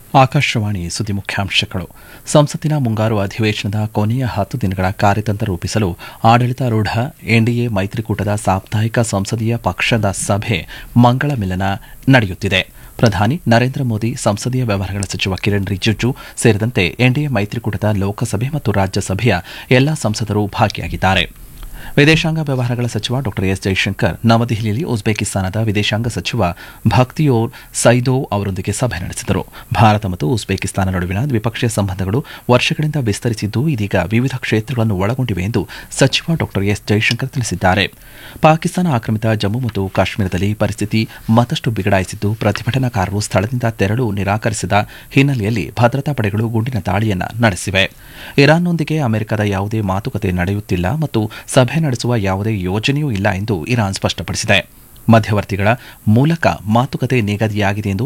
ಆಕಾಶವಾಣಿ ಸುದ್ದಿ ಮುಖ್ಯಾಂಶಗಳು ಸಂಸತ್ತಿನ ಮುಂಗಾರು ಅಧಿವೇಶನದ ಕೊನೆಯ ಹತ್ತು ದಿನಗಳ ಕಾರ್ಯತಂತ್ರ ರೂಪಿಸಲು ಆಡಳಿತಾರೂಢ ಎನ್ಡಿಎ ಮೈತ್ರಿಕೂಟದ ಸಾಪ್ತಾಹಿಕ ಸಂಸದೀಯ ಪಕ್ಷದ ಸಭೆ ಮಂಗಳ ಮಿಲನ ನಡೆಯುತ್ತಿದೆ ಪ್ರಧಾನಿ ನರೇಂದ್ರ ಮೋದಿ ಸಂಸದೀಯ ವ್ಯವಹಾರಗಳ ಸಚಿವ ಕಿರಣ್ ರಿಜಿಜು ಸೇರಿದಂತೆ ಎನ್ಡಿಎ ಮೈತ್ರಿಕೂಟದ ಲೋಕಸಭೆ ಮತ್ತು ರಾಜ್ಯಸಭೆಯ ಎಲ್ಲಾ ಸಂಸದರು ಭಾಗಿಯಾಗಿದ್ದಾರೆ ವಿದೇಶಾಂಗ ವ್ಯವಹಾರಗಳ ಸಚಿವ ಡಾ ಎಸ್ ಜೈಶಂಕರ್ ನವದೆಹಲಿಯಲ್ಲಿ ಉಜ್ಬೇಕಿಸ್ತಾನದ ವಿದೇಶಾಂಗ ಸಚಿವ ಭಕ್ತಿಯೋರ್ ಸೈದೋವ್ ಅವರೊಂದಿಗೆ ಸಭೆ ನಡೆಸಿದರು ಭಾರತ ಮತ್ತು ಉಜ್ಬೇಕಿಸ್ತಾನ ನಡುವಿನ ದ್ವಿಪಕ್ಷೀಯ ಸಂಬಂಧಗಳು ವರ್ಷಗಳಿಂದ ವಿಸ್ತರಿಸಿದ್ದು ಇದೀಗ ವಿವಿಧ ಕ್ಷೇತ್ರಗಳನ್ನು ಒಳಗೊಂಡಿವೆ ಎಂದು ಸಚಿವ ಡಾ ಎಸ್ ಜೈಶಂಕರ್ ತಿಳಿಸಿದ್ದಾರೆ ಪಾಕಿಸ್ತಾನ ಆಕ್ರಮಿತ ಜಮ್ಮು ಮತ್ತು ಕಾಶ್ಮೀರದಲ್ಲಿ ಪರಿಸ್ಥಿತಿ ಮತ್ತಷ್ಟು ಬಿಗಡಾಯಿಸಿದ್ದು ಪ್ರತಿಭಟನಾಕಾರರು ಸ್ಥಳದಿಂದ ತೆರಳು ನಿರಾಕರಿಸಿದ ಹಿನ್ನೆಲೆಯಲ್ಲಿ ಭದ್ರತಾ ಪಡೆಗಳು ಗುಂಡಿನ ದಾಳಿಯನ್ನ ನಡೆಸಿವೆ ಇರಾನ್ನೊಂದಿಗೆ ಅಮೆರಿಕದ ಯಾವುದೇ ಮಾತುಕತೆ ನಡೆಯುತ್ತಿಲ್ಲ ಮತ್ತು ಸಭೆ ನಡೆಸುವ ಯಾವುದೇ ಯೋಜನೆಯೂ ಇಲ್ಲ ಎಂದು ಇರಾನ್ ಸ್ಪಷ್ಟಪಡಿಸಿದೆ ಮಧ್ಯವರ್ತಿಗಳ ಮೂಲಕ ಮಾತುಕತೆ ನಿಗದಿಯಾಗಿದೆ ಎಂದು